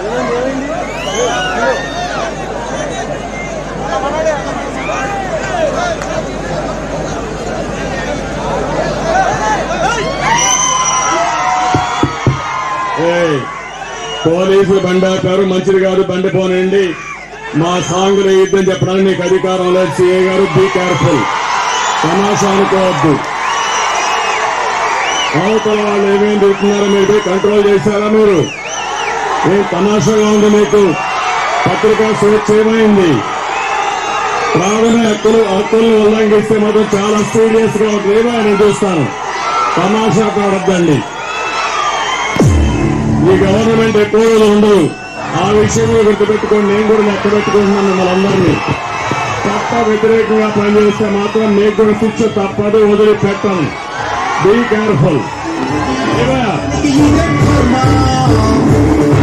ఏయ్, పోలీసులు బండి ఆపారు మంచిది కాదు బండి పోనండి మా సాంగ్ వేయొద్దని చెప్పడానికి మీకు అధికారం లేదు సిఐ గారు బీ కేర్ఫుల్ తమాషా అనుకోవద్దు అవతల వాళ్ళు ఏమేమి తిరుగుతున్నారో మీరు పోయి కంట్రోల్ చేశారా మీరు ఏం తమాషాగా ఉంది మీకు పత్రికా స్వేచ్ఛ ఏమైంది ప్రాథమిక హక్కులు హక్కులను ఉల్లంఘిస్తే మాత్రం చాలా సీరియస్ గా ఉంటుంది నేను చూస్తాను తమాషా కావద్దండి ఈ గవర్నమెంట్ ఎక్కువ రోజులు ఉండదు ఆ విషయంలో గుర్తుపెట్టుకోండి నేను కూడా లెక్క పెట్టుకుంటున్నాను మిమ్మల్ని అందరినీ చట్ట వ్యతిరేకంగా పనిచేస్తే మాత్రం మీకు కూడా శిక్ష తప్పదు వదిలిపెట్టం be careful You get my mom.